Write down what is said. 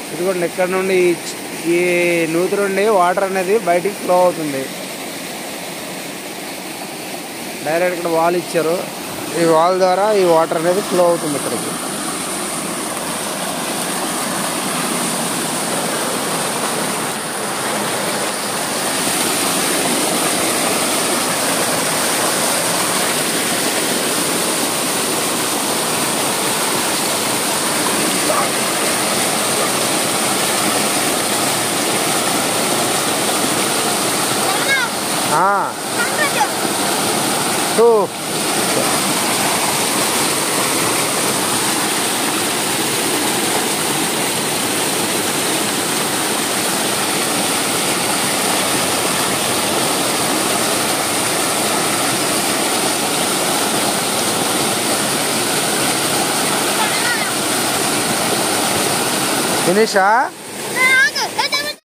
ఇదిగోండి ఇక్కడ నుండి ఈ చ్- ఈ నూతి నుండి వాటర్ అనేది బయటికి ఫ్లో అవుతుంది డైరెక్ట్ ఇక్కడ వాల్ ఇచ్చారు ఈ వాల్ ద్వారా ఈ వాటర్ అనేది ఫ్లో అవుతుంది ఇక్కడికి ఆ, టూ ఫినిషా